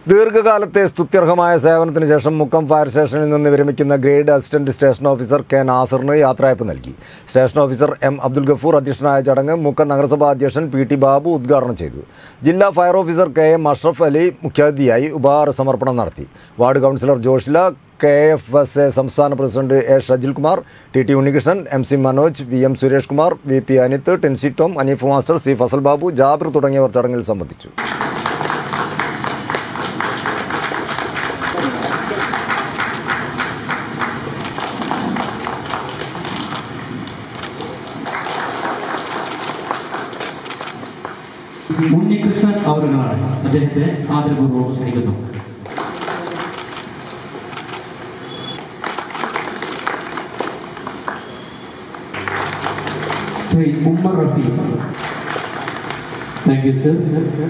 ദീർഘകാലത്തെ സ്തുത്യർഹമായ സേവനത്തിന് ശേഷം മുക്കം ഫയർ സ്റ്റേഷനിൽ നിന്ന് വിരമിക്കുന്ന grade assistant station officer K നാസറിന് യാത്രയപ്പ് നൽകി station officer M Abdul Gafoor അധ്യക്ഷനായ ചടങ്ങ് മുക്കം നഗരസഭാ അധ്യക്ഷൻ പി ടി ബാബു ഉദ്ഘാടനം ചെയ്തു ജില്ലാ fire officer K M Ashraf Ali മുഖ്യാതിഥിയായി ഉപഹാര സമർപ്പണം നടത്തി ward councillor Joshila K F S A സംസ്ഥാന president A Shajil Kumar T T Unnikrishnan M C Manoj V M Suresh Kumar V P Anith Tency Tom Aneef master C Fasal Babu Jabir തുടങ്ങിയവർ ചടങ്ങിൽ സംബന്ധിച്ചു ഉണ്ണികൃഷ്ണൻ അവരുകളാണ് അദ്ദേഹത്തെ ആദരപൂർവ്വം ക്ഷണിക്കുന്നു Shri Ummer Rafi thank you sir